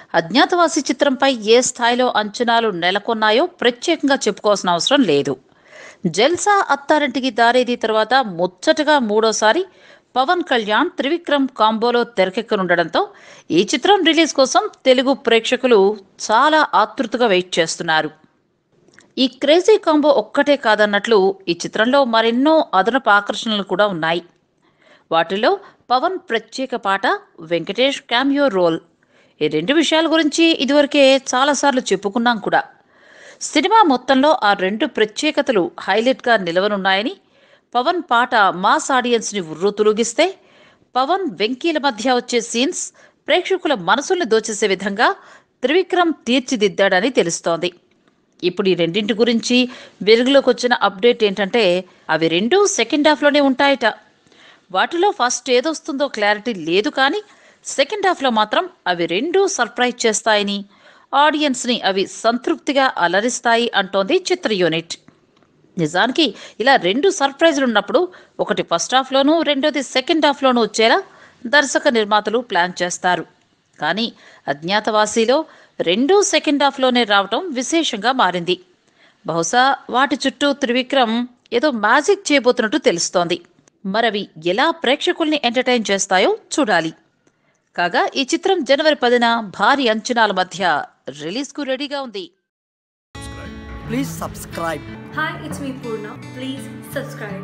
అజ్ఞాతవాసి చిత్రంపై ఏ స్థాయిలో అంచనాలు నెలకొన్నాయో ప్రత్యేకంగా చెప్పుకోవాల్సిన అవసరం లేదు జల్సా అత్తారింటికి దారేది తర్వాత ముచ్చటగా మూడోసారి పవన్ కళ్యాణ్ త్రివిక్రమ్ కాంబోలో తెరకెక్కనుండడంతో ఈ చిత్రం రిలీజ్ కోసం తెలుగు ప్రేక్షకులు చాలా ఆతృతగా వెయిట్ చేస్తున్నారు ఈ క్రేజీ కాంబో ఒక్కటే కాదన్నట్లు ఈ చిత్రంలో మరెన్నో అదనపు ఆకర్షణలు కూడా ఉన్నాయి వాటిలో పవన్ ప్రత్యేక పాట వెంకటేష్ క్యామియో రోల్ ఈ రెండు విషయాల గురించి ఇదివరకే చాలాసార్లు చెప్పుకున్నాం కూడా సినిమా మొత్తంలో ఆ రెండు ప్రత్యేకతలు హైలైట్గా నిలవనున్నాయని పవన్ పాట మాస్ ఆడియన్స్ని ఉర్రూతులుగిస్తే పవన్ వెంకీల మధ్య వచ్చే సీన్స్ ప్రేక్షకుల మనసుల్ని దోచేసే విధంగా త్రివిక్రమ్ తీర్చిదిద్దాడని తెలుస్తోంది ఇప్పుడు ఈ రెండింటి గురించి వెలుగులోకి వచ్చిన అప్డేట్ ఏంటంటే అవి రెండు సెకండ్ హాఫ్లోనే ఉంటాయట వాటిలో ఫస్ట్ ఏదొస్తుందో క్లారిటీ లేదు కానీ సెకండ్ హాఫ్లో మాత్రం అవి రెండు సర్ప్రైజ్ చేస్తాయని ఆడియన్స్ని అవి సంతృప్తిగా అలరిస్తాయి అంటోంది చిత్ర యూనిట్ నిజానికి ఇలా రెండు సర్ప్రైజ్లు ఉన్నప్పుడు ఒకటి ఫస్ట్ హాఫ్లోనూ రెండోది సెకండ్ హాఫ్లోనూ వచ్చేలా దర్శక నిర్మాతలు ప్లాన్ చేస్తారు కానీ అజ్ఞాతవాసిలో రెండూ సెకండ్ హాఫ్లోనే రావటం విశేషంగా మారింది బహుశా వాటి చుట్టూ త్రివిక్రమ్ ఏదో మ్యాజిక్ చేయబోతున్నట్టు తెలుస్తోంది మరవి ఎలా ప్రేక్షకుల్ని ఎంటర్టైన్ చేస్తాయో చూడాలి కాగా ఈ చిత్రం జనవరి పదిన భారీ అంచనాల మధ్య రిలీజ్కు రెడీగా ఉంది Please subscribe. Hi, it's me Purna. Please subscribe.